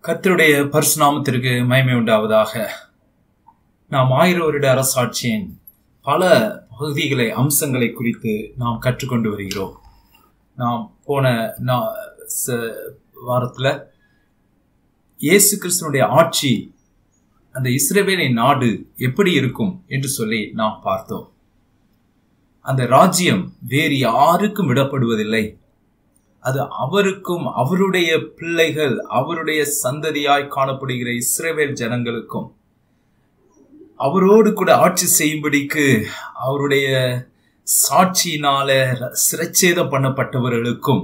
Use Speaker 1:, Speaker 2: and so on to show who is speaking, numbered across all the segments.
Speaker 1: கர்த்தருடைய பரிசுநாமத்திற்கு மகிமை உண்டாவதாக நாம் ஆயிரம் வருட அரசாட்சியின் பல பகுதிகளை அம்சங்களை குறித்து நாம் கற்றுக்கொண்டு வருகிறோம் நாம் போன நா- ச- வாரத்துல இயேசு கிறிஸ்துவனுடைய ஆட்சி அந்த இஸ்ரவேலின் நாடு எப்படி இருக்கும் என்று சொல்லி நாம் பார்த்தோம் அந்த ராஜ்யம் வேறு யாருக்கும் விடப்படுவதில்லை அது அவருக்கும் அவருடைய பிள்ளைகள் அவருடைய சந்ததியாய் காணப்படுகிற இஸ்ரவேல் ஜனங்களுக்கும் அவரோடு கூட ஆட்சி செய்யும்படிக்கு அவருடைய சாட்சியினால சிரச்சேதம் பண்ணப்பட்டவர்களுக்கும்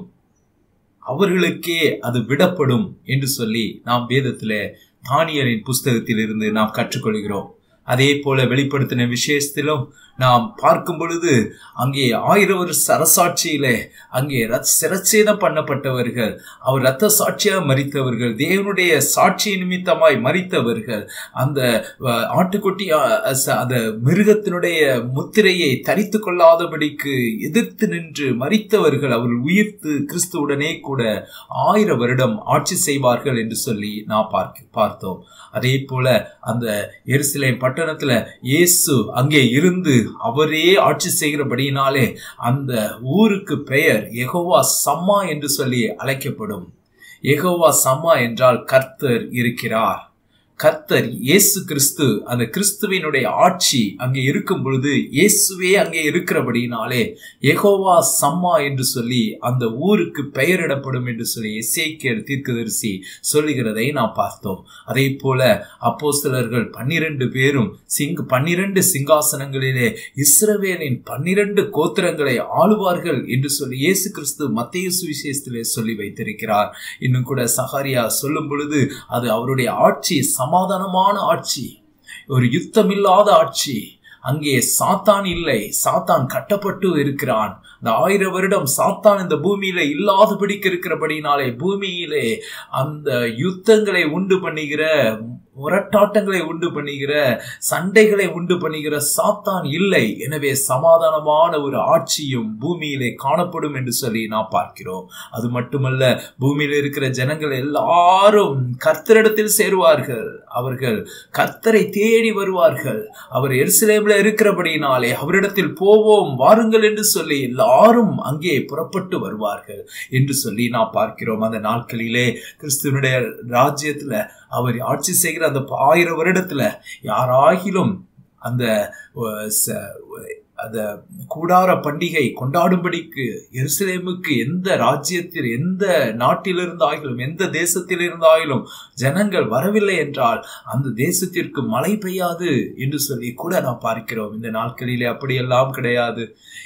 Speaker 1: அவர்களுக்கே அது விடப்படும் என்று சொல்லி நாம் வேதத்திலே தானியலின் புஸ்தகத்திலிருந்து நாம் கற்றுக்கொள்கிறோம் அதே போல வெளிப்படுத்தின விஷயத்திலும் நாம் பார்க்கும் பொழுது அங்கே ஆயிரம் வருஷ அரசாட்சியிலே அங்கே ரத்- சிரச்சேதம் பண்ணப்பட்டவர்கள் அவர் இரத்த சாட்சியாக மறித்தவர்கள் தேவனுடைய சாட்சி நிமித்தமாய் மறித்தவர்கள் அந்த அஹ், ஆட்டுக்குட்டி அஹ், ச- அந்த மிருகத்தினுடைய முத்திரையை தரித்து கொள்ளாதபடிக்கு எதிர்த்து நின்று மறித்தவர்கள் அவர்கள் உயிர்த்து கிறிஸ்துவுடனே கூட ஆயிரம் வருடம் ஆட்சி செய்வார்கள் என்று சொல்லி நான் பார்க்க பார்த்தோம் அதே போல அந்த எருசலேம் பட்டணத்துல இயேசு அங்கே இருந்து அவரே ஆட்சி செய்கிறபடியினாலே அந்த ஊருக்கு பெயர் யெகோவா சம்மா என்று சொல்லி அழைக்கப்படும் யெகோவா சம்மா என்றால் கர்த்தர் இருக்கிறார் கர்த்தர் இயேசு கிறிஸ்து அந்த கிறிஸ்துவினுடைய ஆட்சி அங்கே இருக்கும் பொழுது இயேசுவே அங்கே இருக்கிறபடினாலே யெகோவா சம்மா என்று சொல்லி அந்த ஊருக்கு பெயரிடப்படும் என்று சொல்லி எசேக்கியல் தீர்க்கதரிசி சொல்லுகிறதை நாம் பார்த்தோம் அதே போல அப்போஸ்தலர்கள் பன்னிரண்டு பேரும் சிங் பன்னிரண்டு சிங்காசனங்களிலே இஸ்ரவேலின் பன்னிரண்டு கோத்திரங்களை ஆளுவார்கள் என்று சொல்லி இயேசு கிறிஸ்து மத்திய சுவிசேஷத்திலே சொல்லி வைத்திருக்கிறார் இன்னும் கூட சகாரியா சொல்லும் பொழுது அது அவருடைய ஆட்சி சமாதானமான ஆட்சி ஒரு யுத்தமில்லாத ஆட்சி அங்கே சாத்தான் இல்லை சாத்தான் கட்டப்பட்டு இருக்கிறான் இந்த ஆயிரம் வருடம் சாத்தான் இந்த பூமியில இல்லாதபடிக்கு இருக்கிறபடினாலே பூமியிலே அந்த யுத்தங்களை உண்டு பண்ணுகிற முரட்டாட்டங்களை உண்டு பண்ணுகிற சண்டைகளை உண்டு பண்ணுகிற சாத்தான் இல்லை எனவே சமாதானமான ஒரு ஆட்சியும் பூமியிலே காணப்படும் என்று சொல்லி நாம் பார்க்கிறோம் அது மட்டுமல்ல பூமியில இருக்கிற ஜனங்கள் எல்லாரும் கர்த்தரிடத்தில் சேருவார்கள் அவர்கள் கர்த்தரை தேடி வருவார்கள் அவர் எருசலேம்ல இருக்கிறபடினாலே அவரிடத்தில் போவோம் வாருங்கள் என்று சொல்லி எல்லாரும் அங்கே புறப்பட்டு வருவார்கள் என்று சொல்லி நாம் பார்க்கிறோம் அந்த நாட்களிலே கிறிஸ்துவனுடைய ராஜ்யத்துல அவர் ஆட்சி செய்கிற அந்த ஆயிரம் வருடத்துல யாராகிலும் அந்த அஹ், ச- அந்த கூடார பண்டிகை கொண்டாடும்படிக்கு எருசலேமுக்கு எந்த ராஜ்யத்தில் எந்த நாட்டிலிருந்தாயிலும் எந்த தேசத்திலிருந்தாயிலும் ஜனங்கள் வரவில்லை என்றால் அந்த தேசத்திற்கு மழை பெய்யாது என்று சொல்லி கூட நாம் பார்க்கிறோம் இந்த நாட்களிலே அப்படியெல்லாம் கிடையாது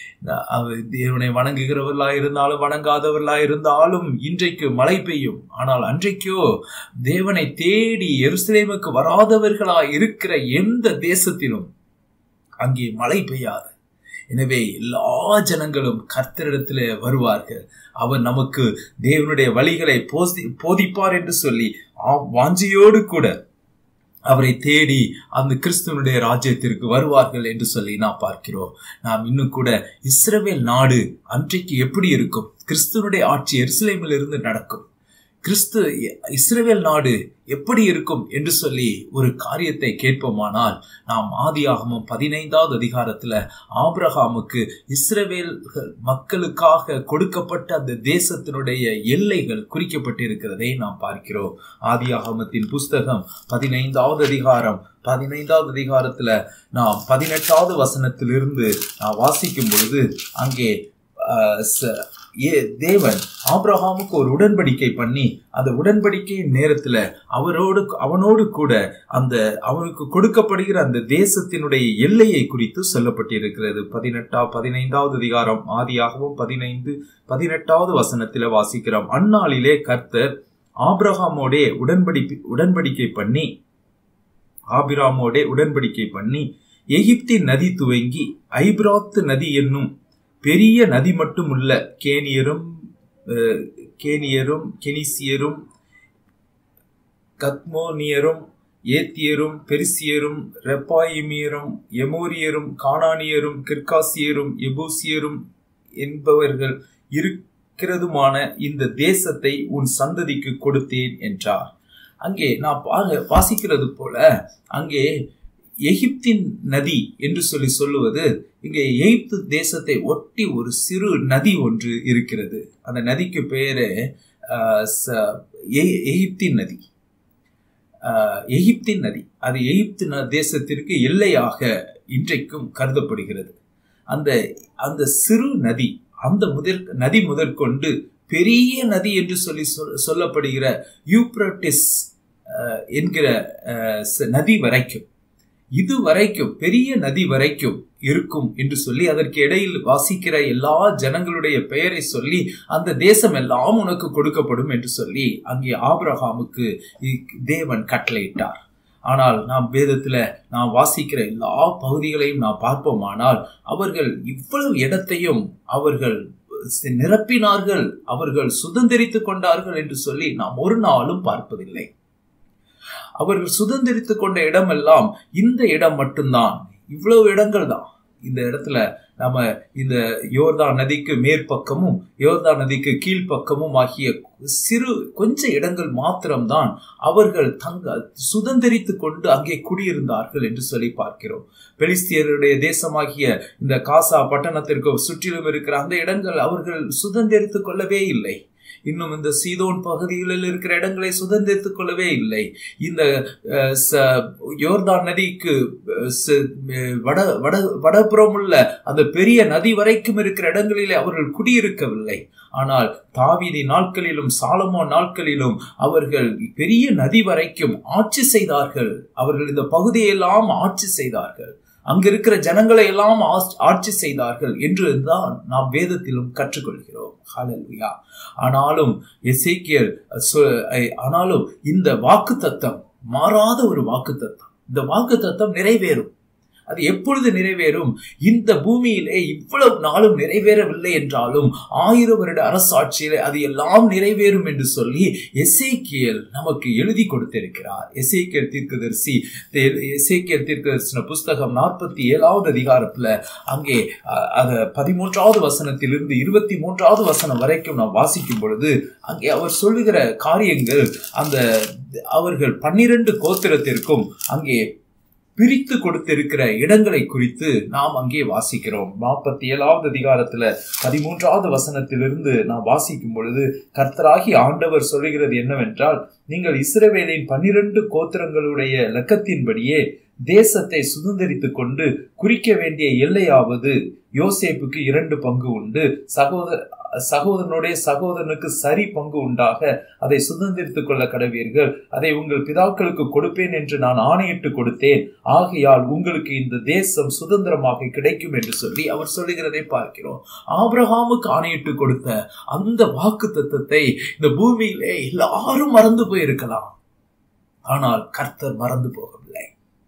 Speaker 1: அவர் தேவனை வணங்குகிறவர்களா இருந்தாலும் வணங்காதவர்களா இருந்தாலும் இன்றைக்கு மழை பெய்யும் ஆனால் அன்றைக்கோ தேவனை தேடி எருசலேமுக்கு வராதவர்களா இருக்கிற எந்த தேசத்திலும் அங்கே மழை பெய்யாது எனவே எல்லா ஜனங்களும் கர்த்தரிடத்தில் வருவார்கள் அவர் நமக்கு தேவனுடைய வழிகளை போதி போதிப்பார் என்று சொல்லி ஆ- வாஞ்சையோடு கூட அவரை தேடி அந்த கிறிஸ்துவனுடைய ராஜ்யத்திற்கு வருவார்கள் என்று சொல்லி நாம் பார்க்கிறோம் நாம் இன்னும் கூட இஸ்ரவேல் நாடு அன்றைக்கு எப்படி இருக்கும் கிறிஸ்துவனுடைய ஆட்சி எருசலேமில் இருந்து நடக்கும் கிறிஸ்து இஸ்ரவேல் நாடு எப்படி இருக்கும் என்று சொல்லி ஒரு காரியத்தை கேட்போமானால் நாம் ஆதியாகமம் பதினைந்தாவது அதிகாரத்துல ஆபிரகாமுக்கு இஸ்ரவேல் மக்களுக்காக கொடுக்கப்பட்ட அந்த தேசத்தினுடைய எல்லைகள் குறிக்கப்பட்டிருக்கிறதை நாம் பார்க்கிறோம் ஆதியாகமத்தின் புஸ்தகம் பதினைந்தாவது அதிகாரம் பதினைந்தாவது அதிகாரத்துல நாம் பதினெட்டாவது வசனத்திலிருந்து நான் வாசிக்கும் பொழுது அங்கே ஆஹ், ச- ஏ தேவன் ஆபிரகாமுக்கு ஒரு உடன்படிக்கை பண்ணி அந்த உடன்படிக்கையின் நேரத்துல அவரோடு அவனோடு கூட அந்த அவனுக்கு கொடுக்கப்படுகிற அந்த தேசத்தினுடைய எல்லையை குறித்து சொல்லப்பட்டிருக்கிறது பதினெட்டா பதினைந்தாவது அதிகாரம் ஆதியாகவும் பதினைந்து பதினெட்டாவது வசனத்தில வாசிக்கிறோம் அந்நாளிலே கர்த்தர் ஆபிரகாமோடே உடன்படி உடன்படிக்கை பண்ணி ஆபிராமோடே உடன்படிக்கை பண்ணி எகிப்தின் நதி துவங்கி ஐப்ராத்து நதி என்னும் பெரிய நதி மட்டுமுள்ள கேனியரும் அஹ், கேனியரும் கெனிசியரும் கத்மோனியரும் ஏத்தியரும் பெரிசியரும் ரெப்பாயிமியரும் எமோரியரும் கானானியரும் கிர்காசியரும் எபூசியரும் என்பவர்கள் இருக்கிறதுமான இந்த தேசத்தை உன் சந்ததிக்கு கொடுத்தேன் என்றார் அங்கே நான் பா- வாசிக்கிறது போல அங்கே எகிப்தின் நதி என்று சொல்லி சொல்லுவது இங்கே எகிப்து தேசத்தை ஒட்டி ஒரு சிறு நதி ஒன்று இருக்கிறது அந்த நதிக்கு பெயரு ஆஹ், ச- எ- எகிப்தின் நதி ஆஹ், எகிப்தின் நதி அது எகிப்து ந- தேசத்திற்கு எல்லையாக இன்றைக்கும் கருதப்படுகிறது அந்த அந்த சிறு நதி அந்த முதற் நதி முதற்கொண்டு பெரிய நதி என்று சொல்லி சொல்- சொல்லப்படுகிற யூப்ரட்டிஸ் அஹ், என்கிற அஹ், ச- நதி வரைக்கும் இது வரைக்கும் பெரிய நதி வரைக்கும் இருக்கும் என்று சொல்லி அதற்கு இடையில் வாசிக்கிற எல்லா ஜனங்களுடைய பெயரை சொல்லி அந்த தேசம் எல்லாம் உனக்கு கொடுக்கப்படும் என்று சொல்லி அங்கே ஆபிரகாமுக்கு இ- தேவன் கட்டளையிட்டார் ஆனால் நாம் வேதத்துல நாம் வாசிக்கிற எல்லா பகுதிகளையும் நாம் பார்ப்போமானால் அவர்கள் இவ்வளவு இடத்தையும் அவர்கள் சி- நிரப்பினார்கள் அவர்கள் சுதந்திரித்துக் கொண்டார்கள் என்று சொல்லி நாம் ஒரு நாளும் பார்ப்பதில்லை அவர்கள் சுதந்திரித்துக் கொண்ட இடமெல்லாம் இந்த இடம் மட்டும்தான் இவ்வளவு இடங்கள் தான் இந்த இடத்துல நம்ம இந்த யோர்தான் நதிக்கு மேற்பக்கமும் யோர்தான் நதிக்கு கீழ்ப்பக்கமும் ஆகிய சிறு கொஞ்ச இடங்கள் மாத்திரம்தான் அவர்கள் தங்க சுதந்திரித்து கொண்டு அங்கே குடியிருந்தார்கள் என்று சொல்லி பார்க்கிறோம் பெலிஸ்தியருடைய தேசமாகிய இந்த காசா பட்டணத்திற்கு சுற்றிலும் இருக்கிற அந்த இடங்கள் அவர்கள் சுதந்திரித்துக் கொள்ளவே இல்லை இன்னும் இந்த சீதோன் பகுதிகளில் இருக்கிற இடங்களை சுதந்திரித்துக் கொள்ளவே இல்லை இந்த அஹ், ச- யோர்தான் நதிக்கு அஹ், ச- அஹ், வட வட வடபுறம் உள்ள அந்த பெரிய நதி வரைக்கும் இருக்கிற இடங்களிலே அவர்கள் குடியிருக்கவில்லை ஆனால் தாவீதி நாட்களிலும் சாலமோ நாட்களிலும் அவர்கள் பெரிய நதி வரைக்கும் ஆட்சி செய்தார்கள் அவர்கள் இந்த பகுதியெல்லாம் ஆட்சி செய்தார்கள் அங்க இருக்கிற ஜனங்களை எல்லாம் ஆஸ்- ஆட்சி செய்தார்கள் என்று தான் நாம் வேதத்திலும் கற்றுக்கொள்கிறோம் ஹalleluya ஆனாலும் எசேக்கியல் சொ- ஐ- ஆனாலும் இந்த வாக்கு தத்தம் மாறாத ஒரு வாக்கு தத்தம் இந்த வாக்கு தத்தம் நிறைவேறும் அது எப்பொழுது நிறைவேறும் இந்த பூமியிலே இவ்வளவு நாளும் நிறைவேறவில்லை என்றாலும் ஆயிரம் வருட அரசாட்சியிலே அது எல்லாம் நிறைவேறும் என்று சொல்லி எசேக்கியல் நமக்கு எழுதி கொடுத்திருக்கிறார் எசேக்கியல் தீர்க்கதரிசி தே- எசேக்கியல் தீர்க்கதரிசன புஸ்தகம் நாற்பத்தி ஏழாவது அதிகாரத்துல அங்கே அ- அத பதிமூன்றாவது வசனத்திலிருந்து இருபத்தி மூன்றாவது வசனம் வரைக்கும் நாம் வாசிக்கும் பொழுது அங்கே அவர் சொல்லுகிற காரியங்கள் அந்த அவர்கள் பன்னிரண்டு கோத்திரத்திற்கும் அங்கே பிரித்து கொடுத்திருக்கிற இடங்களை குறித்து நாம் அங்கே வாசிக்கிறோம் நாற்பத்தி ஏழாவது அதிகாரத்துல பதிமூன்றாவது வசனத்திலிருந்து நாம் வாசிக்கும் பொழுது கர்த்தராகி ஆண்டவர் சொல்லுகிறது என்னவென்றால் நீங்கள் இஸ்ரவேலின் பன்னிரண்டு கோத்திரங்களுடைய லக்கத்தின்படியே தேசத்தை சுதந்திரித்துக் கொண்டு குறிக்க வேண்டிய எல்லையாவது யோசேப்புக்கு இரண்டு பங்கு உண்டு சகோதர சகோதரனுடைய சகோதரனுக்கு சரி பங்கு உண்டாக அதை சுதந்திரித்துக் கொள்ள கடவீர்கள் அதை உங்கள் பிதாக்களுக்கு கொடுப்பேன் என்று நான் ஆணையிட்டு கொடுத்தேன் ஆகையால் உங்களுக்கு இந்த தேசம் சுதந்திரமாக கிடைக்கும் என்று சொல்லி அவர் சொல்லுகிறதை பார்க்கிறோம் ஆபிரகாமுக்கு ஆணையிட்டு கொடுத்த அந்த வாக்கு தத்தத்தை இந்த பூமியிலே எல்லாரும் மறந்து போயிருக்கலாம் ஆனால் கர்த்தர் மறந்து போகவில்லை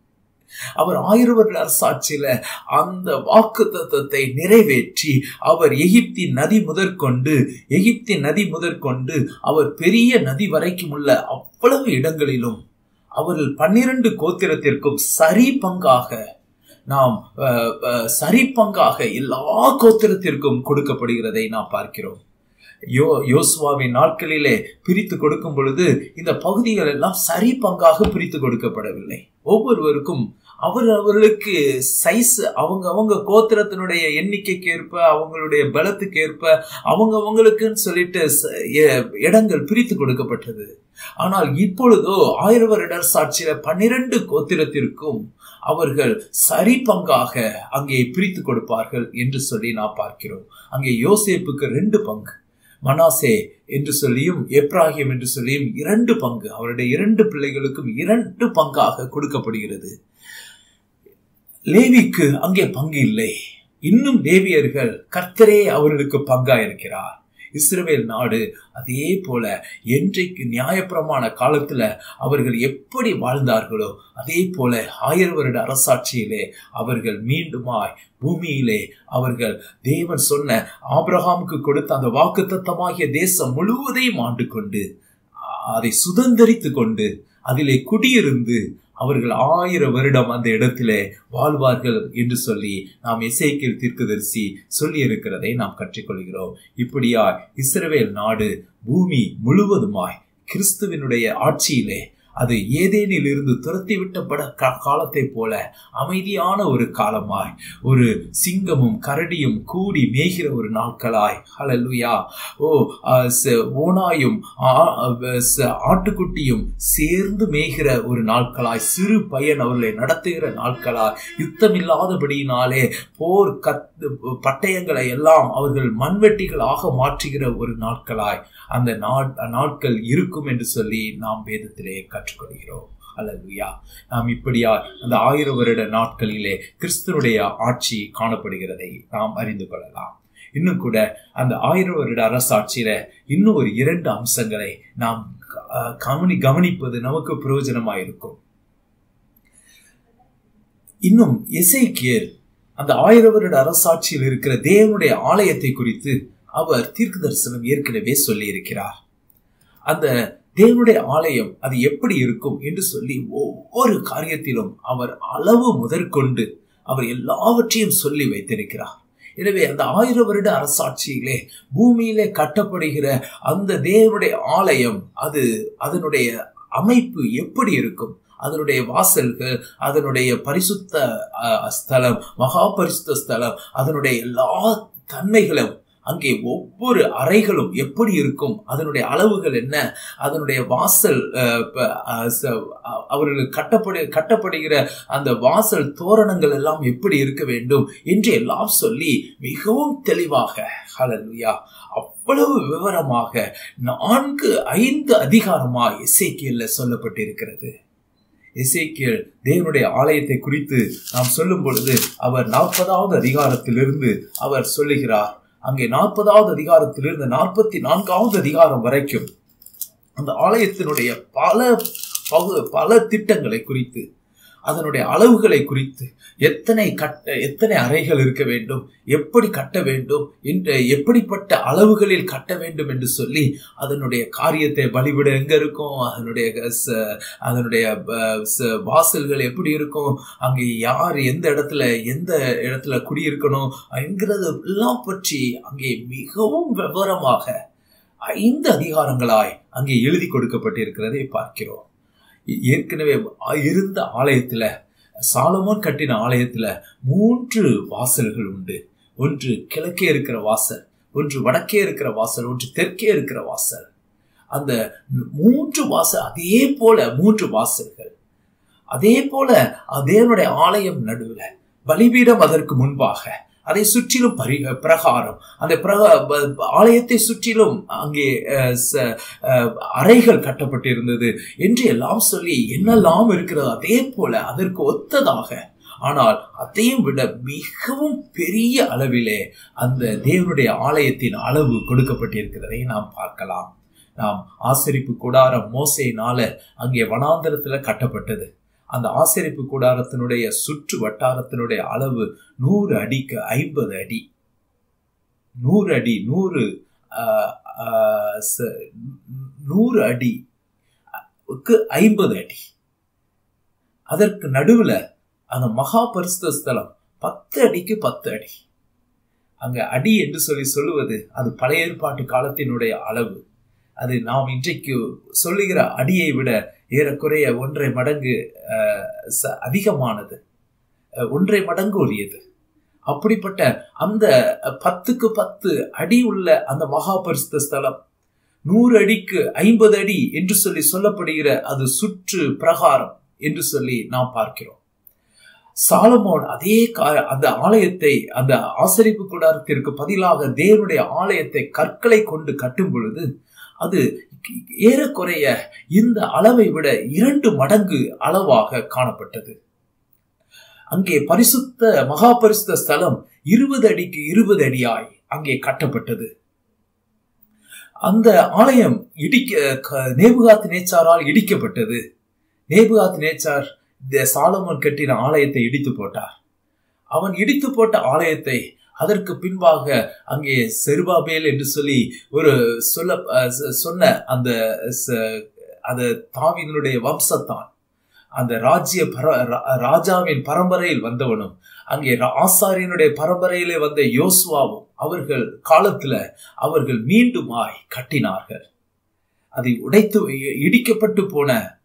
Speaker 1: அவர் ஆயிரம் வருட அரசாட்சியில அந்த வாக்கு தத்தத்தை நிறைவேற்றி அவர் எகிப்தின் நதி முதற்கொண்டு எகிப்தின் நதி முதற்கொண்டு அவர் பெரிய நதி வரைக்கும் உள்ள அவ்வளவு இடங்களிலும் அவர்கள் பன்னிரண்டு கோத்திரத்திற்கும் சரி பங்காக நாம் அஹ், அஹ், சரி பங்காக எல்லா கோத்திரத்திற்கும் கொடுக்கப்படுகிறதை நாம் பார்க்கிறோம் யோ யோசுவாவின் நாட்களிலே பிரித்து கொடுக்கும் பொழுது இந்த பகுதிகள் எல்லாம் சரி பங்காக பிரித்து கொடுக்கப்படவில்லை ஒவ்வொருவருக்கும் அவர் அவர்களுக்கு சைஸ் அவங்க அவங்க கோத்திரத்தினுடைய எண்ணிக்கைக்கு ஏற்ப அவங்களுடைய பலத்துக்கு ஏற்ப அவங்க அவங்களுக்குன்னு சொல்லிட்டு ச- எ- இடங்கள் பிரித்து கொடுக்கப்பட்டது ஆனால் இப்பொழுதோ ஆயிரம் வருடர் சாட்சியில பன்னிரண்டு கோத்திரத்திற்கும் அவர்கள் சரி பங்காக அங்கே பிரித்து கொடுப்பார்கள் என்று சொல்லி நாம் பார்க்கிறோம் அங்கே யோசேப்புக்கு ரெண்டு பங்கு மனாசே என்று சொல்லியும் எப்ராஹிம் என்று சொல்லியும் இரண்டு பங்கு அவருடைய இரண்டு பிள்ளைகளுக்கும் இரண்டு பங்காக கொடுக்கப்படுகிறது லேவிக்கு அங்கே பங்கு இல்லை இன்னும் லேவியர்கள் கர்த்தரே அவர்களுக்கு பங்கா இருக்கிறார் இஸ்ரவேல் நாடு அதே போல என்றைக்கு நியாயப்பிரமாண காலத்துல அவர்கள் எப்படி வாழ்ந்தார்களோ அதே போல ஆயிரம் வருட அரசாட்சியிலே அவர்கள் மீண்டுமாய் பூமியிலே அவர்கள் தேவன் சொன்ன ஆபிரகாமுக்கு கொடுத்த அந்த வாக்குத்தத்தமாகிய தேசம் முழுவதையும் ஆண்டு கொண்டு அதை சுதந்திரித்து கொண்டு அதிலே குடியிருந்து அவர்கள் ஆயிரம் வருடம் அந்த இடத்திலே வாழ்வார்கள் என்று சொல்லி நாம் இசைக்கில் தீர்க்கதரிசி சொல்லி இருக்கிறதை நாம் கற்றுக்கொள்கிறோம் இப்படியா இஸ்ரவேல் நாடு பூமி முழுவதுமாய் கிறிஸ்துவினுடைய ஆட்சியிலே அது ஏதேனில் இருந்து துரத்தி விட்டப்பட காலத்தை போல அமைதியான ஒரு காலமாய் ஒரு சிங்கமும் கரடியும் கூடி மேய்கிற ஒரு நாட்களாய் ஹலலுயா ஓ ஓனாயும் ஆட்டுக்குட்டியும் சேர்ந்து மேய்கிற ஒரு நாட்களாய் சிறு பையன் அவர்களை நடத்துகிற நாட்களாய் யுத்தம் இல்லாதபடியினாலே போர் கத் பட்டயங்களை எல்லாம் அவர்கள் மண்வெட்டிகளாக மாற்றுகிற ஒரு நாட்களாய் அந்த நாட்கள் இருக்கும் என்று சொல்லி நாம் வேதத்திலே கற்றுக்கொள்கிறோம் அல்லலுயா நாம் இப்படியா அந்த ஆயிரம் வருட நாட்களிலே கிறிஸ்துவனுடைய ஆட்சி காணப்படுகிறதை நாம் அறிந்து கொள்ளலாம் இன்னும் கூட அந்த ஆயிரம் வருட அரசாட்சியில இன்னும் ஒரு இரண்டு அம்சங்களை நாம் கவனி கவனிப்பது நமக்கு பிரயோஜனமாயிருக்கும் இன்னும் எசைக்கியர் அந்த ஆயிரம் வருட அரசாட்சியில் இருக்கிற தேவனுடைய ஆலயத்தை குறித்து அவர் தீர்க்க தரிசனம் ஏற்கனவே சொல்லி இருக்கிறார் அந்த தேவனுடைய ஆலயம் அது எப்படி இருக்கும் என்று சொல்லி ஒவ்வொரு காரியத்திலும் அவர் அளவு முதற்கொண்டு அவர் எல்லாவற்றையும் சொல்லி வைத்திருக்கிறார் எனவே அந்த ஆயிரம் வருட அரசாட்சியிலே பூமியிலே கட்டப்படுகிற அந்த தேவனுடைய ஆலயம் அது அதனுடைய அமைப்பு எப்படி இருக்கும் அதனுடைய வாசல்கள் அதனுடைய பரிசுத்த ஸ்தலம் மகா பரிசுத்த ஸ்தலம் அதனுடைய எல்லா தன்மைகளும் அங்கே ஒவ்வொரு அறைகளும் எப்படி இருக்கும் அதனுடைய அளவுகள் என்ன அதனுடைய வாசல் அவர்களுக்கு கட்டப்படு கட்டப்படுகிற அந்த வாசல் தோரணங்கள் எல்லாம் எப்படி இருக்க வேண்டும் என்று எல்லாம் சொல்லி மிகவும் தெளிவாக ஹலலுயா அவ்வளவு விவரமாக நான்கு ஐந்து அதிகாரமாக இசைக்கியல்ல சொல்லப்பட்டிருக்கிறது இசைக்கியல் தேவனுடைய ஆலயத்தை குறித்து நாம் சொல்லும் பொழுது அவர் நாற்பதாவது அதிகாரத்திலிருந்து அவர் சொல்லுகிறார் அங்கே நாற்பதாவது அதிகாரத்திலிருந்து நாற்பத்தி நான்காவது அதிகாரம் வரைக்கும் அந்த ஆலயத்தினுடைய பல பகு பல திட்டங்களை குறித்து அதனுடைய அளவுகளை குறித்து எத்தனை கட்ட எத்தனை அறைகள் இருக்க வேண்டும் எப்படி கட்ட வேண்டும் என்று எப்படிப்பட்ட அளவுகளில் கட்ட வேண்டும் என்று சொல்லி அதனுடைய காரியத்தை பலிவிட எங்க இருக்கும் அதனுடைய அதனுடைய வாசல்கள் எப்படி இருக்கும் அங்கே யார் எந்த இடத்துல எந்த இடத்துல குடியிருக்கணும் என்கிறது எல்லாம் பற்றி அங்கே மிகவும் விவரமாக ஐந்து அதிகாரங்களாய் அங்கே எழுதி கொடுக்கப்பட்டிருக்கிறதை பார்க்கிறோம் ஏற்கனவே இருந்த ஆலயத்துல சாலமோன் கட்டின ஆலயத்துல மூன்று வாசல்கள் உண்டு ஒன்று கிழக்கே இருக்கிற வாசல் ஒன்று வடக்கே இருக்கிற வாசல் ஒன்று தெற்கே இருக்கிற வாசல் அந்த மூன்று வாசல் அதே போல மூன்று வாசல்கள் அதே போல தேவனுடைய ஆலயம் நடுவில் பலிபீடம் அதற்கு முன்பாக அதை சுற்றிலும் பரி பிரகாரம் அந்த பிரகா ஆலயத்தை சுற்றிலும் அங்கே அறைகள் கட்டப்பட்டிருந்தது என்று எல்லாம் சொல்லி என்னெல்லாம் இருக்கிறது அதே போல அதற்கு ஒத்ததாக ஆனால் அதையும் விட மிகவும் பெரிய அளவிலே அந்த தேவனுடைய ஆலயத்தின் அளவு கொடுக்கப்பட்டிருக்கிறதை நாம் பார்க்கலாம் நாம் ஆசரிப்பு கூடாரம் மோசையினால அங்கே வனாந்தரத்துல கட்டப்பட்டது அந்த ஆசரிப்பு கூடாரத்தினுடைய சுற்று வட்டாரத்தினுடைய அளவு நூறு அடிக்கு ஐம்பது அடி நூறு அடி நூறு நூறு அடி ஐம்பது அடி அதற்கு நடுவில் அந்த மகா பரிசுத்த ஸ்தலம் பத்து அடிக்கு பத்து அடி அங்க அடி என்று சொல்லி சொல்லுவது அது பழைய ஏற்பாட்டு காலத்தினுடைய அளவு அது நாம் இன்றைக்கு சொல்லுகிற அடியை விட ஏறக்குறைய ஒன்றை மடங்கு அதிகமானது ஒன்றை மடங்கு உரியது அப்படிப்பட்ட அந்த பத்துக்கு பத்து அடி உள்ள அந்த மகா பரிசுத்த ஸ்தலம் நூறு அடிக்கு ஐம்பது அடி என்று சொல்லி சொல்லப்படுகிற அது சுற்று பிரகாரம் என்று சொல்லி நாம் பார்க்கிறோம் சாலமோன் அதே அந்த ஆலயத்தை அந்த ஆசரிப்பு கூடாரத்திற்கு பதிலாக தேவனுடைய ஆலயத்தை கற்களை கொண்டு கட்டும் பொழுது அது ஏறக்குறைய இந்த அளவை விட இரண்டு மடங்கு அளவாக காணப்பட்டது அங்கே பரிசுத்த மகா பரிசுத்த ஸ்தலம் இருபது அடிக்கு இருபது அடியாய் அங்கே கட்டப்பட்டது அந்த ஆலயம் இடிக்க நேபுகாத் நேச்சாரால் இடிக்கப்பட்டது நேபுகாத் நேச்சார் இந்த சாலமன் கட்டின ஆலயத்தை இடித்து போட்டார் அவன் இடித்து போட்ட ஆலயத்தை அதற்கு பின்பாக அங்கே செருபாபேல் என்று சொல்லி ஒரு சொல்ல சொன்ன அந்த அந்த தாவினுடைய வம்சத்தான் அந்த ராஜ்ய பர ராஜாவின் பரம்பரையில் வந்தவனும் அங்கே ஆசாரியனுடைய பரம்பரையிலே வந்த யோசுவாவும் அவர்கள் காலத்துல அவர்கள் மீண்டுமாய் கட்டினார்கள் அதை உடைத்து இடிக்கப்பட்டு போன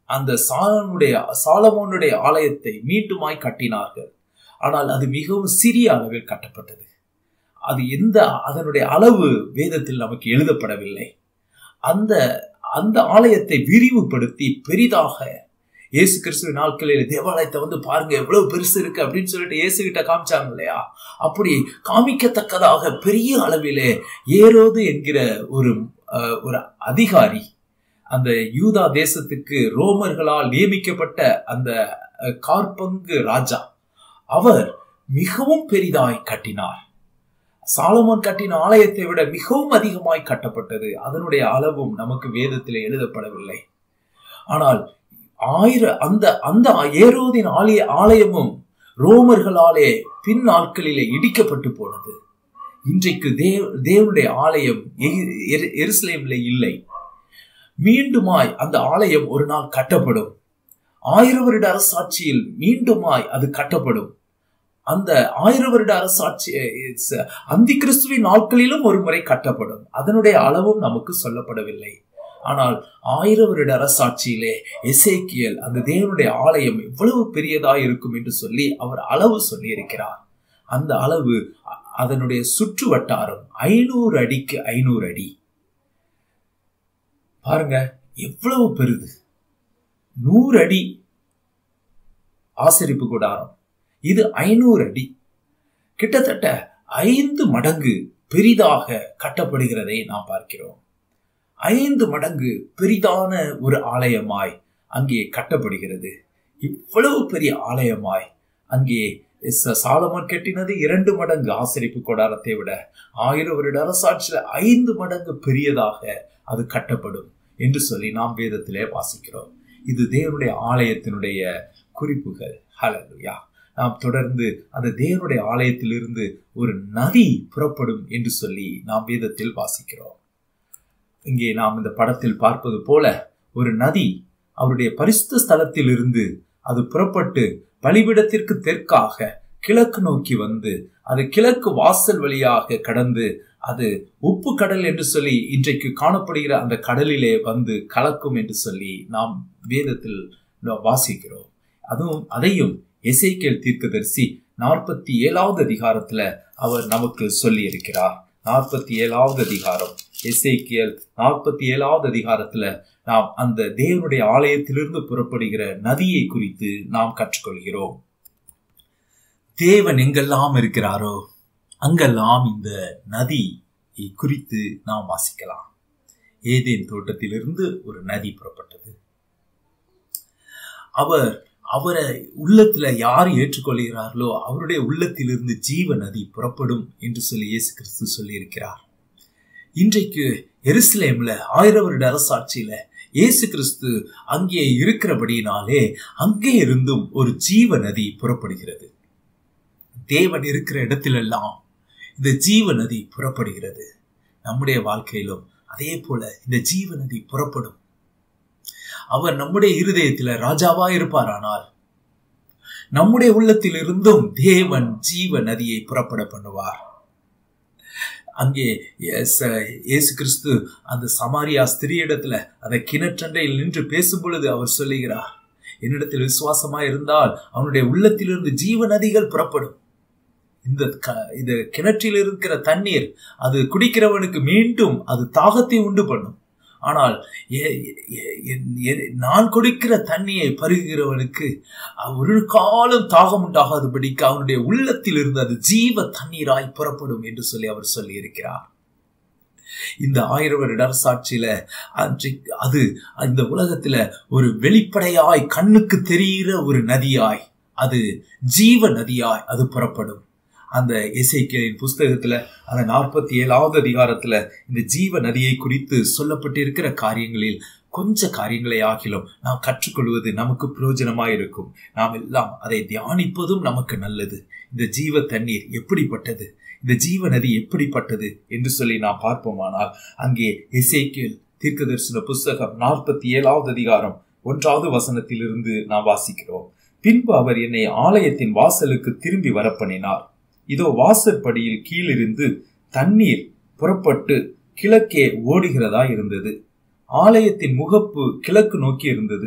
Speaker 1: அந்த சாலனுடைய சாலமோனுடைய ஆலயத்தை மீண்டுமாய் கட்டினார்கள் ஆனால் அது மிகவும் சிறிய அளவில் கட்டப்பட்டது அது எந்த அதனுடைய அளவு வேதத்தில் நமக்கு எழுதப்படவில்லை அந்த அந்த ஆலயத்தை விரிவுபடுத்தி பெரிதாக இயேசு கிறிஸ்துவின் நாட்களில் தேவாலயத்தை வந்து பாருங்க எவ்வளவு பெருசு இருக்கு அப்படின்னு சொல்லிட்டு இயேசு கிட்ட காமிச்சாங்க இல்லையா அப்படி காமிக்கத்தக்கதாக பெரிய அளவிலே ஏரோது என்கிற ஒரு ஒரு அதிகாரி அந்த யூதா தேசத்துக்கு ரோமர்களால் நியமிக்கப்பட்ட அந்த கார்பங்கு ராஜா அவர் மிகவும் பெரிதாய் கட்டினார் சாலமோன் கட்டின ஆலயத்தை விட மிகவும் அதிகமாய் கட்டப்பட்டது அதனுடைய அளவும் நமக்கு வேதத்தில் எழுதப்படவில்லை ஆனால் ஆயிர அந்த அந்த ஏரோதின் ஆலய ஆலயமும் ரோமர்களாலே பின் நாட்களிலே இடிக்கப்பட்டு போனது இன்றைக்கு தேவ தேவனுடைய ஆலயம் எருசலேம்ல இல்லை மீண்டுமாய் அந்த ஆலயம் ஒரு நாள் கட்டப்படும் ஆயிரம் வருட அரசாட்சியில் மீண்டுமாய் அது கட்டப்படும் அந்த ஆயிரம் வருட அரசாட்சி அந்தி கிறிஸ்துவின் நாட்களிலும் ஒரு முறை கட்டப்படும் அதனுடைய அளவும் நமக்கு சொல்லப்படவில்லை ஆனால் ஆயிரம் வருட அரசாட்சியிலே எசேக்கியல் அந்த தேவனுடைய ஆலயம் எவ்வளவு பெரியதா இருக்கும் என்று சொல்லி அவர் அளவு சொல்லி இருக்கிறார் அந்த அளவு அதனுடைய சுற்று வட்டாரம் ஐநூறு அடிக்கு ஐநூறு அடி பாருங்க எவ்வளவு பெருது நூறு அடி ஆசரிப்பு கூடாரம் இது ஐநூறு அடி கிட்டத்தட்ட ஐந்து மடங்கு பெரிதாக கட்டப்படுகிறதை நாம் பார்க்கிறோம் ஐந்து மடங்கு பெரிதான ஒரு ஆலயமாய் அங்கே கட்டப்படுகிறது இவ்வளவு பெரிய ஆலயமாய் அங்கே சாலமன் கட்டினது இரண்டு மடங்கு ஆசரிப்பு கொடாரத்தை விட ஆயிரம் வருட அரசாட்சியில ஐந்து மடங்கு பெரியதாக அது கட்டப்படும் என்று சொல்லி நாம் வேதத்திலே வாசிக்கிறோம் இது தேவனுடைய ஆலயத்தினுடைய குறிப்புகள் ஹலலுயா நாம் தொடர்ந்து அந்த தேவனுடைய ஆலயத்திலிருந்து ஒரு நதி புறப்படும் என்று சொல்லி நாம் வேதத்தில் வாசிக்கிறோம் இங்கே நாம் இந்த படத்தில் பார்ப்பது போல ஒரு நதி அவருடைய பரிசுத்த ஸ்தலத்தில் இருந்து அது புறப்பட்டு பலிபிடத்திற்கு தெற்காக கிழக்கு நோக்கி வந்து அது கிழக்கு வாசல் வழியாக கடந்து அது உப்பு கடல் என்று சொல்லி இன்றைக்கு காணப்படுகிற அந்த கடலிலே வந்து கலக்கும் என்று சொல்லி நாம் வேதத்தில் வாசிக்கிறோம் அதுவும் அதையும் எசைக்கேல் தீர்க்கதரிசி நாற்பத்தி ஏழாவது அதிகாரத்துல அவர் நமக்கு சொல்லி இருக்கிறார் நாற்பத்தி ஏழாவது அதிகாரம் எசைக்கியல் நாற்பத்தி ஏழாவது அதிகாரத்துல நாம் அந்த தேவனுடைய ஆலயத்திலிருந்து புறப்படுகிற நதியை குறித்து நாம் கற்றுக்கொள்கிறோம் தேவன் எங்கெல்லாம் இருக்கிறாரோ அங்கெல்லாம் இந்த நதி குறித்து நாம் வாசிக்கலாம் ஏதேன் தோட்டத்திலிருந்து ஒரு நதி புறப்பட்டது அவர் அவரை உள்ளத்துல யார் ஏற்றுக்கொள்கிறார்களோ அவருடைய உள்ளத்திலிருந்து ஜீவ நதி புறப்படும் என்று சொல்லி இயேசு கிறிஸ்து சொல்லி இருக்கிறார் இன்றைக்கு எருசலேம்ல ஆயிரம் வருட அரசாட்சியில இயேசு கிறிஸ்து அங்கே இருக்கிறபடினாலே அங்கே இருந்தும் ஒரு ஜீவ நதி புறப்படுகிறது தேவன் இருக்கிற இடத்திலெல்லாம் இந்த ஜீவ நதி புறப்படுகிறது நம்முடைய வாழ்க்கையிலும் அதே போல இந்த ஜீவ நதி புறப்படும் அவர் நம்முடைய இருதயத்தில் ராஜாவா இருப்பாரானால் நம்முடைய உள்ளத்தில் இருந்தும் தேவன் ஜீவ நதியை புறப்பட பண்ணுவார் அங்கே இயேசு கிறிஸ்து அந்த சமாரியா ஸ்திரீயிடத்துல அந்த கிணற்றண்டையில் நின்று பேசும் பொழுது அவர் சொல்லுகிறார் என்னிடத்தில் விசுவாசமா இருந்தால் அவனுடைய உள்ளத்திலிருந்து ஜீவ நதிகள் புறப்படும் இந்த இந்த கிணற்றில் இருக்கிற தண்ணீர் அது குடிக்கிறவனுக்கு மீண்டும் அது தாகத்தை உண்டு பண்ணும் ஆனால் நான் கொடுக்கிற தண்ணியை பருகிறவனுக்கு ஒரு காலம் தாகம் உண்டாகாதபடிக்கு அவனுடைய உள்ளத்தில் இருந்து அது ஜீவ தண்ணீராய் புறப்படும் என்று சொல்லி அவர் சொல்லி இருக்கிறார் இந்த ஆயிரம் வருட அரசாட்சியில அன்றைக்கு அது இந்த உலகத்துல ஒரு வெளிப்படையாய் கண்ணுக்கு தெரிகிற ஒரு நதியாய் அது ஜீவ நதியாய் அது புறப்படும் அந்த இசைக்கியலின் புஸ்தகத்துல அந்த நாற்பத்தி ஏழாவது அதிகாரத்துல இந்த ஜீவ நதியை குறித்து சொல்லப்பட்டிருக்கிற காரியங்களில் கொஞ்ச காரியங்களை ஆகிலும் நாம் கற்றுக்கொள்வது நமக்கு பிரயோஜனமாய் இருக்கும் நாம் எல்லாம் அதை தியானிப்பதும் நமக்கு நல்லது இந்த ஜீவ தண்ணீர் எப்படிப்பட்டது இந்த ஜீவ நதி எப்படிப்பட்டது என்று சொல்லி நாம் பார்ப்போமானால் அங்கே இசைக்கியல் தீர்க்க தரிசன புஸ்தகம் நாற்பத்தி ஏழாவது அதிகாரம் ஒன்றாவது வசனத்திலிருந்து நாம் வாசிக்கிறோம் பின்பு அவர் என்னை ஆலயத்தின் வாசலுக்கு திரும்பி வரப்பண்ணினார் இதோ வாசற்படியில் கீழிருந்து தண்ணீர் புறப்பட்டு கிழக்கே ஓடுகிறதா இருந்தது ஆலயத்தின் முகப்பு கிழக்கு நோக்கி இருந்தது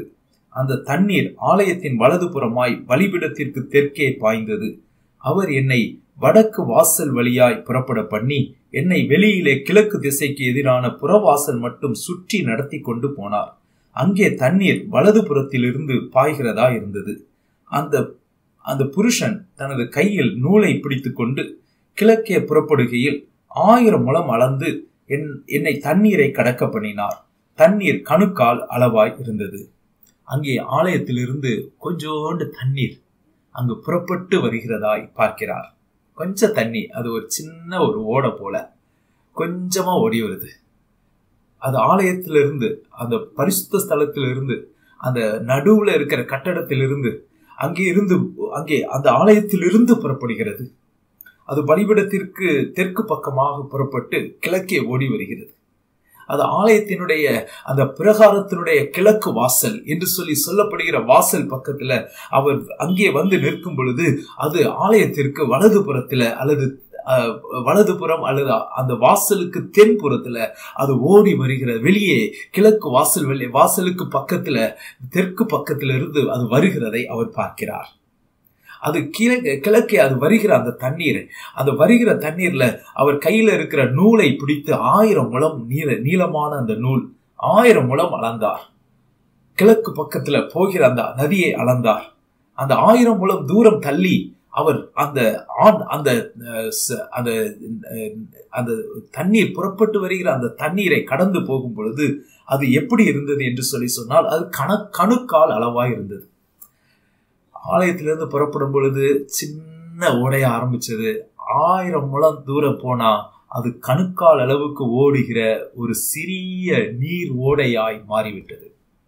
Speaker 1: அந்த தண்ணீர் ஆலயத்தின் வலதுபுறமாய் பலிபிடத்திற்கு தெற்கே பாய்ந்தது அவர் என்னை வடக்கு வாசல் வழியாய் புறப்பட பண்ணி என்னை வெளியிலே கிழக்கு திசைக்கு எதிரான புறவாசல் மட்டும் சுற்றி நடத்தி கொண்டு போனார் அங்கே தண்ணீர் வலது புறத்திலிருந்து பாய்கிறதா இருந்தது அந்த அந்த புருஷன் தனது கையில் நூலை பிடித்து கொண்டு கிழக்கே புறப்படுகையில் ஆயிரம் முழம் அளந்து என் என்னை தண்ணீரை கடக்க பண்ணினார் தண்ணீர் கணுக்கால் அளவாய் இருந்தது அங்கே ஆலயத்திலிருந்து கொஞ்சோண்டு தண்ணீர் அங்கு புறப்பட்டு வருகிறதாய் பார்க்கிறார் கொஞ்சம் தண்ணி அது ஒரு சின்ன ஒரு ஓடை போல கொஞ்சமா ஓடி வருது அது ஆலயத்திலிருந்து அந்த பரிசுத்த ஸ்தலத்திலிருந்து அந்த நடுவுல இருக்கிற கட்டடத்திலிருந்து அங்கே இருந்து அங்கே அந்த ஆலயத்திலிருந்து புறப்படுகிறது அது பலிபிடத்திற்கு தெற்கு பக்கமாக புறப்பட்டு கிழக்கே ஓடி வருகிறது அது ஆலயத்தினுடைய அந்த பிரகாரத்தினுடைய கிழக்கு வாசல் என்று சொல்லி சொல்லப்படுகிற வாசல் பக்கத்துல அவர் அங்கே வந்து நிற்கும் பொழுது அது ஆலயத்திற்கு வலது புறத்துல அல்லது வலதுபுறம் அல்லது அந்த வாசலுக்கு தென்புறத்துல அது ஓடி வருகிற வெளியே கிழக்கு வாசல் வெளியே வாசலுக்கு பக்கத்துல தெற்கு பக்கத்துல இருந்து அது வருகிறதை அவர் பார்க்கிறார் அது கிழக்கு கிழக்கே அது வருகிற அந்த தண்ணீர் அந்த வருகிற தண்ணீர்ல அவர் கையில இருக்கிற நூலை பிடித்து ஆயிரம் முழம் நீள நீளமான அந்த நூல் ஆயிரம் முழம் அளந்தார் கிழக்கு பக்கத்துல போகிற அந்த நதியை அளந்தார் அந்த ஆயிரம் முழம் தூரம் தள்ளி அவர் அந்த ஆண் அந்த அந்த அந்த தண்ணீர் புறப்பட்டு வருகிற அந்த தண்ணீரை கடந்து போகும் பொழுது அது எப்படி இருந்தது என்று சொல்லி சொன்னால் அது கண கணுக்கால் அளவாய் இருந்தது ஆலயத்திலிருந்து புறப்படும் பொழுது சின்ன ஓடைய ஆரம்பிச்சது ஆயிரம் முழம் தூரம் போனா அது கணுக்கால் அளவுக்கு ஓடுகிற ஒரு சிறிய நீர் ஓடையாய் மாறிவிட்டது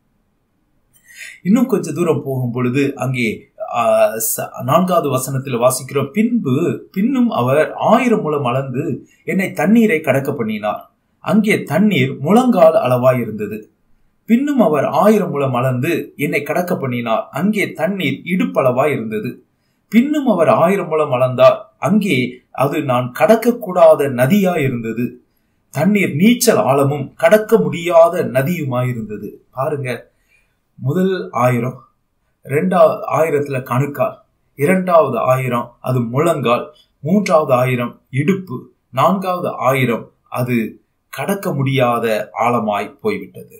Speaker 1: இன்னும் கொஞ்ச தூரம் போகும் பொழுது அங்கே நான்காவது வசனத்தில் வாசிக்கிறோம் பின்பு பின்னும் அவர் ஆயிரம் முழம் அளந்து என்னை தண்ணீரை கடக்க பண்ணினார் அங்கே தண்ணீர் முழங்கால் அளவாய் இருந்தது பின்னும் அவர் ஆயிரம் முழம் அளந்து என்னை கடக்க பண்ணினார் அங்கே தண்ணீர் இடுப்பளவாய் இருந்தது பின்னும் அவர் ஆயிரம் முழம் அளந்தார் அங்கே அது நான் கடக்கக்கூடாத நதியாய் இருந்தது தண்ணீர் நீச்சல் ஆழமும் கடக்க முடியாத நதியுமாய் இருந்தது பாருங்க முதல் ஆயிரம் ரெண்டாவது ஆயிரத்துல கணுக்கால் இரண்டாவது ஆயிரம் அது முழங்கால் மூன்றாவது ஆயிரம் இடுப்பு நான்காவது ஆயிரம் அது கடக்க முடியாத ஆழமாய் போய்விட்டது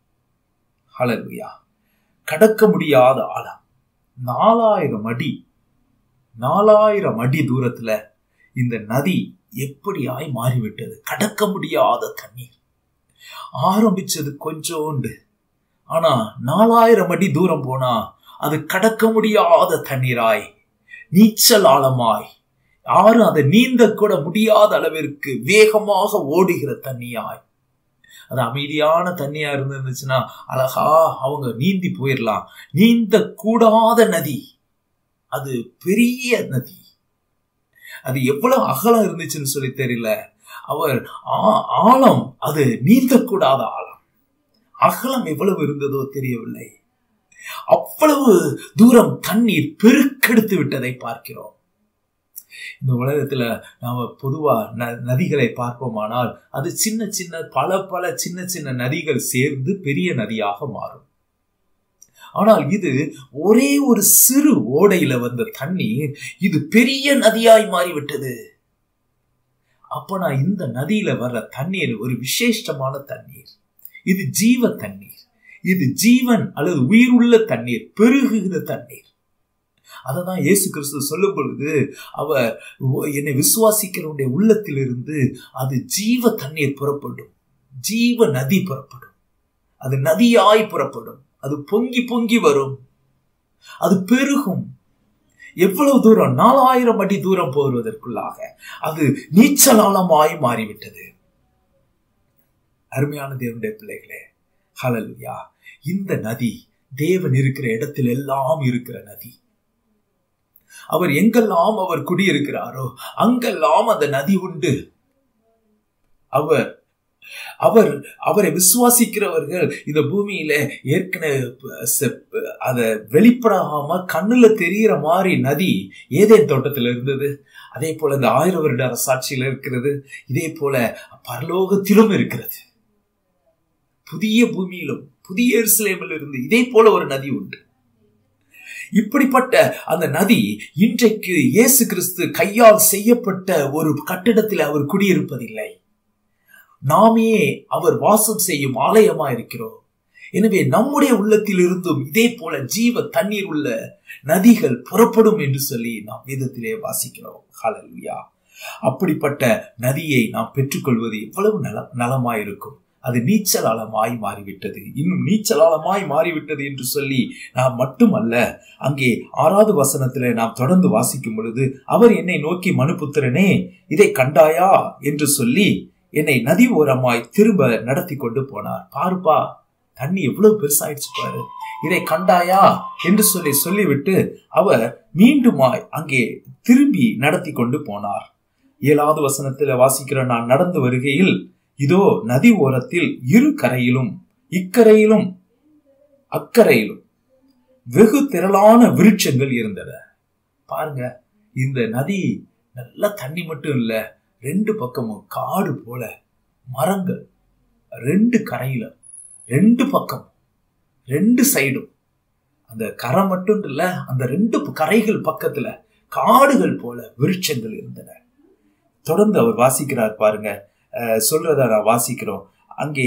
Speaker 1: ஹலலுயா கடக்க முடியாத ஆழம் நாலாயிரம் அடி நாலாயிரம் அடி தூரத்துல இந்த நதி எப்படியாய் மாறிவிட்டது கடக்க முடியாத தண்ணீர் ஆரம்பிச்சது கொஞ்சோண்டு ஆனா நாலாயிரம் அடி தூரம் போனா அது கடக்க முடியாத தண்ணீராய் நீச்சல் ஆழமாய் யாரும் அதை நீந்த கூட முடியாத அளவிற்கு வேகமாக ஓடுகிற தண்ணியாய் அது அமைதியான தண்ணியா இருந்துச்சுன்னா அழகா அவங்க நீந்தி போயிடலாம் நீந்த கூடாத நதி அது பெரிய நதி அது எவ்வளவு அகலம் இருந்துச்சுன்னு சொல்லி தெரியல அவர் ஆழம் அது நீந்தக்கூடாத ஆழம் அகலம் எவ்வளவு இருந்ததோ தெரியவில்லை அவ்வளவு தூரம் தண்ணீர் பெருக்கெடுத்து விட்டதை பார்க்கிறோம் இந்த உலகத்துல நாம பொதுவா நதிகளை பார்ப்போமானால் அது சின்ன சின்ன பல பல சின்ன சின்ன நதிகள் சேர்ந்து பெரிய நதியாக மாறும் ஆனால் இது ஒரே ஒரு சிறு ஓடையில வந்த தண்ணீர் இது பெரிய நதியாய் மாறிவிட்டது அப்ப நான் இந்த நதியில வர்ற தண்ணீர் ஒரு விசேஷமான தண்ணீர் இது ஜீவ தண்ணீர் இது ஜீவன் அல்லது உயிருள்ள தண்ணீர் பெருகுகிற தண்ணீர் அததான் இயேசு கிறிஸ்து சொல்லும் பொழுது அவர் என்னை விசுவாசிக்கிறவனுடைய உள்ளத்திலிருந்து அது ஜீவ தண்ணீர் புறப்படும் ஜீவ நதி புறப்படும் அது நதியாய் புறப்படும் அது பொங்கி பொங்கி வரும் அது பெருகும் எவ்வளவு தூரம் நாலாயிரம் அடி தூரம் போவதற்குள்ளாக அது நீச்சலாளமாய் மாறிவிட்டது அருமையான தேவனுடைய பிள்ளைகளே ஹலலுயா இந்த நதி தேவன் இருக்கிற இடத்தில் எல்லாம் இருக்கிற நதி அவர் எங்கெல்லாம் அவர் குடியிருக்கிறாரோ அங்கெல்லாம் அந்த நதி உண்டு அவர் அவர் அவரை விசுவாசிக்கிறவர்கள் இந்த பூமியில ஏற்கனவே அத வெளிப்படாம கண்ணுல தெரிகிற மாதிரி நதி ஏதேன் தோட்டத்தில் இருந்தது அதே போல இந்த ஆயிரம் வருட அரசாட்சியில் இருக்கிறது இதே போல பரலோகத்திலும் இருக்கிறது புதிய பூமியிலும் புதிய எருசலேமில் இருந்து இதே போல ஒரு நதி உண்டு இப்படிப்பட்ட அந்த நதி இன்றைக்கு இயேசு கிறிஸ்து கையால் செய்யப்பட்ட ஒரு கட்டிடத்தில் அவர் குடியிருப்பதில்லை நாமே அவர் வாசம் செய்யும் ஆலயமா இருக்கிறோம் எனவே நம்முடைய உள்ளத்தில் இருந்தும் இதே போல ஜீவ தண்ணீர் உள்ள நதிகள் புறப்படும் என்று சொல்லி நாம் வேதத்திலே வாசிக்கிறோம் ஹalleluya அப்படிப்பட்ட நதியை நாம் பெற்றுக்கொள்வது எவ்வளவு நல நலமாயிருக்கும் அது நீச்சல் ஆழமாய் மாறிவிட்டது இன்னும் நீச்சல் ஆழமாய் மாறிவிட்டது என்று சொல்லி நாம் மட்டுமல்ல அங்கே ஆறாவது வசனத்துல நாம் தொடர்ந்து வாசிக்கும் பொழுது அவர் என்னை நோக்கி மனுபுத்திரனே இதை கண்டாயா என்று சொல்லி என்னை நதி ஓரமாய் திரும்ப நடத்தி கொண்டு போனார் பாருப்பா தண்ணி எவ்வளவு பெருசாயிடுச்சு பாரு இதை கண்டாயா என்று சொல்லி சொல்லிவிட்டு அவர் மீண்டுமாய் அங்கே திரும்பி நடத்தி கொண்டு போனார் ஏழாவது வசனத்துல வாசிக்கிற நான் நடந்து வருகையில் இதோ நதி ஓரத்தில் இரு கரையிலும் இக்கரையிலும் அக்கரையிலும் வெகு திரளான விருட்சங்கள் இருந்தன பாருங்க இந்த நதி நல்ல தண்ணி மட்டும் இல்ல ரெண்டு பக்கமும் காடு போல மரங்கள் ரெண்டு கரையில ரெண்டு பக்கம் ரெண்டு சைடும் அந்த கரை மட்டும் இல்ல அந்த ரெண்டு கரைகள் பக்கத்துல காடுகள் போல விருட்சங்கள் இருந்தன தொடர்ந்து அவர் வாசிக்கிறார் பாருங்க சொல்றத நான் வாசிக்கிறோம் அங்கே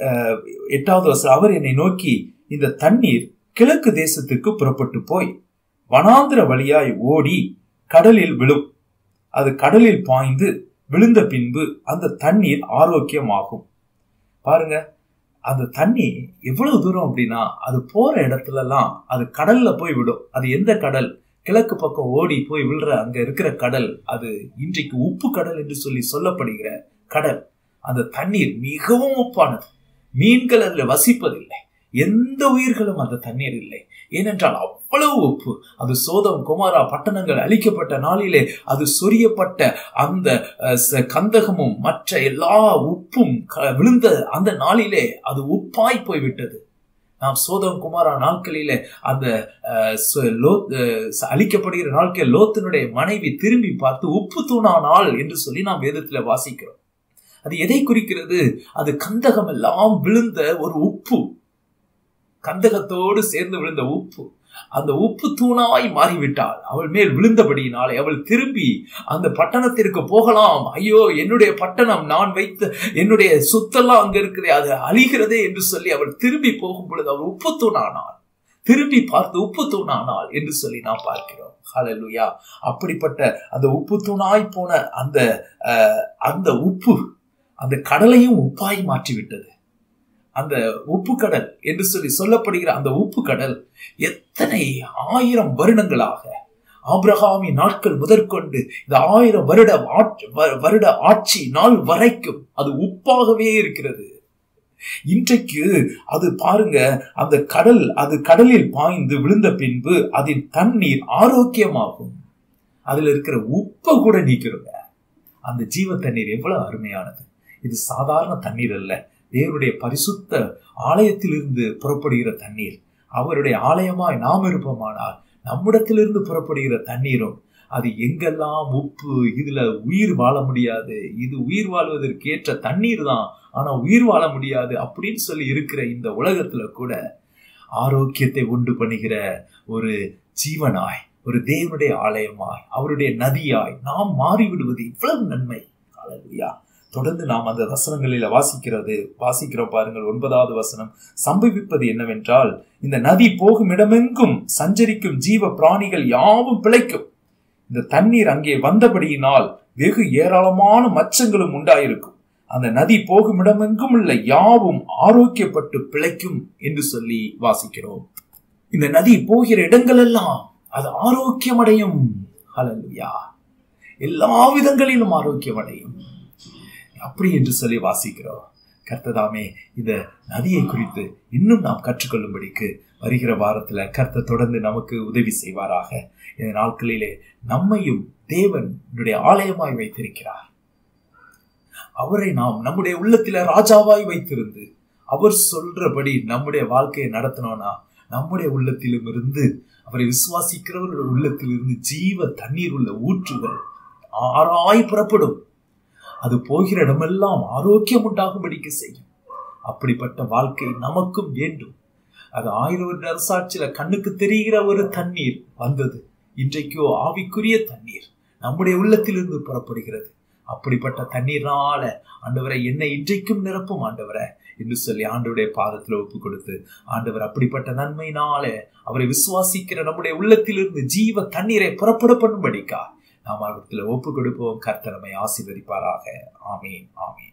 Speaker 1: எட்டாவது வருஷம் அவர் என்னை நோக்கி இந்த தண்ணீர் கிழக்கு தேசத்துக்கு புறப்பட்டு போய் வனாந்திர வழியாய் ஓடி கடலில் விழும் அது கடலில் பாய்ந்து விழுந்த பின்பு அந்த தண்ணீர் ஆரோக்கியமாகும் பாருங்க அந்த தண்ணி எவ்வளவு தூரம் அப்படின்னா அது போற இடத்துல எல்லாம் அது கடல்ல போய் விடும் அது எந்த கடல் கிழக்கு பக்கம் ஓடி போய் விழுற அங்க இருக்கிற கடல் அது இன்றைக்கு உப்பு கடல் என்று சொல்லி சொல்லப்படுகிற கடல் அந்த தண்ணீர் மிகவும் உப்பானது மீன்கள் அதில் வசிப்பதில்லை எந்த உயிர்களும் அந்த தண்ணீர் இல்லை ஏனென்றால் அவ்வளவு உப்பு அது சோதம் குமாரா பட்டணங்கள் அழிக்கப்பட்ட நாளிலே அது சொரியப்பட்ட அந்த கந்தகமும் மற்ற எல்லா உப்பும் விழுந்த அந்த நாளிலே அது உப்பாய் போய்விட்டது நாம் சோதம் குமாரா நாட்களிலே அந்த அழிக்கப்படுகிற நாட்கள் லோத்தினுடைய மனைவி திரும்பி பார்த்து உப்பு தூணானால் என்று சொல்லி நாம் வேதத்துல வாசிக்கிறோம் அது எதை குறிக்கிறது அது கந்தகம் எல்லாம் விழுந்த ஒரு உப்பு கந்தகத்தோடு சேர்ந்து விழுந்த உப்பு அந்த உப்பு தூணாய் மாறிவிட்டாள் அவள் மேல் விழுந்தபடியினாலே அவள் திரும்பி அந்த பட்டணத்திற்கு போகலாம் ஐயோ என்னுடைய பட்டணம் நான் வைத்த என்னுடைய சொத்தெல்லாம் அங்க இருக்கிறதே அது அழிகிறதே என்று சொல்லி அவள் திரும்பி போகும் பொழுது அவள் உப்பு தூணானாள் திரும்பி பார்த்து உப்பு தூணானாள் என்று சொல்லி நாம் பார்க்கிறோம் ஹலலுயா அப்படிப்பட்ட அந்த உப்பு தூணாய் போன அந்த அந்த உப்பு அந்த கடலையும் உப்பாய் மாற்றிவிட்டது அந்த உப்பு கடல் என்று சொல்லி சொல்லப்படுகிற அந்த உப்பு கடல் எத்தனை ஆயிரம் வருடங்களாக ஆப்ரஹாமி நாட்கள் முதற்கொண்டு இந்த ஆயிரம் வருட வருட ஆட்சி நாள் வரைக்கும் அது உப்பாகவே இருக்கிறது இன்றைக்கு அது பாருங்க அந்த கடல் அது கடலில் பாய்ந்து விழுந்த பின்பு அதன் தண்ணீர் ஆரோக்கியமாகும் அதுல இருக்கிற உப்பை கூட நீக்கிறோங்க அந்த ஜீவ தண்ணீர் எவ்வளவு அருமையானது இது சாதாரண தண்ணீர் அல்ல தேவனுடைய பரிசுத்த ஆலயத்திலிருந்து புறப்படுகிற தண்ணீர் அவருடைய ஆலயமாய் நாம் இருப்போமானால் நம்மிடத்திலிருந்து புறப்படுகிற தண்ணீரும் அது எங்கெல்லாம் உப்பு இதுல உயிர் வாழ முடியாது இது உயிர் வாழ்வதற்கு ஏற்ற தண்ணீர் தான் ஆனா உயிர் வாழ முடியாது அப்படின்னு சொல்லி இருக்கிற இந்த உலகத்துல கூட ஆரோக்கியத்தை உண்டு பண்ணுகிற ஒரு ஜீவனாய் ஒரு தேவனுடைய ஆலயமாய் அவருடைய நதியாய் நாம் மாறிவிடுவது இவ்வளவு நன்மை அழகுயா தொடர்ந்து நாம் அந்த வசனங்களில வாசிக்கிறது வாசிக்கிறோம் பாருங்கள் ஒன்பதாவது வசனம் சம்பவிப்பது என்னவென்றால் இந்த நதி போகும் இடமெங்கும் சஞ்சரிக்கும் ஜீவ பிராணிகள் யாவும் பிழைக்கும் இந்த தண்ணீர் அங்கே வந்தபடியினால் வெகு ஏராளமான மச்சங்களும் உண்டாயிருக்கும் அந்த நதி போகும் இடமெங்கும் உள்ள யாவும் ஆரோக்கியப்பட்டு பிழைக்கும் என்று சொல்லி வாசிக்கிறோம் இந்த நதி போகிற இடங்கள் எல்லாம் அது ஆரோக்கியம் அடையும் ஹலலுயா எல்லா விதங்களிலும் ஆரோக்கியம் அடையும் அப்படி என்று சொல்லி வாசிக்கிறோம் கர்த்ததாமே இந்த நதியை குறித்து இன்னும் நாம் கற்றுக்கொள்ளும்படிக்கு வருகிற வாரத்துல கர்த்த தொடர்ந்து நமக்கு உதவி செய்வாராக இந்த நாட்களிலே நம்மையும் தேவனுடைய ஆலயமாய் வைத்திருக்கிறார் அவரை நாம் நம்முடைய உள்ளத்தில ராஜாவாய் வைத்திருந்து அவர் சொல்றபடி நம்முடைய வாழ்க்கையை நடத்தினோம்னா நம்முடைய உள்ளத்திலும் இருந்து அவரை விசுவாசிக்கிறவர்கள் உள்ளத்தில் இருந்து ஜீவ தண்ணீர் உள்ள ஊற்றுகள் ஆறாய் புறப்படும் அது போகிற இடமெல்லாம் ஆரோக்கியம் உண்டாகும்படிக்கு செய்யும் அப்படிப்பட்ட வாழ்க்கை நமக்கும் வேண்டும் அது ஆயிரம் வருட அரசாட்சியில கண்ணுக்கு தெரிகிற ஒரு தண்ணீர் வந்தது இன்றைக்கோ ஆவிக்குரிய தண்ணீர் நம்முடைய உள்ளத்திலிருந்து புறப்படுகிறது அப்படிப்பட்ட தண்ணீரால ஆண்டவரை என்னை இன்றைக்கும் நிரப்பும் ஆண்டவரை என்று சொல்லி ஆண்டவருடைய பாதத்தில் ஒப்பு கொடுத்து ஆண்டவர் அப்படிப்பட்ட நன்மையினாலே அவரை விசுவாசிக்கிற நம்முடைய உள்ளத்திலிருந்து ஜீவ தண்ணீரை புறப்பட பண்ணும்படிக்கா நாம் அவரத்தில் ஒப்பு கொடுப்போம் கர்த்தரமை ஆசீர்வதிப்பாராக ஆமீன் ஆமீன்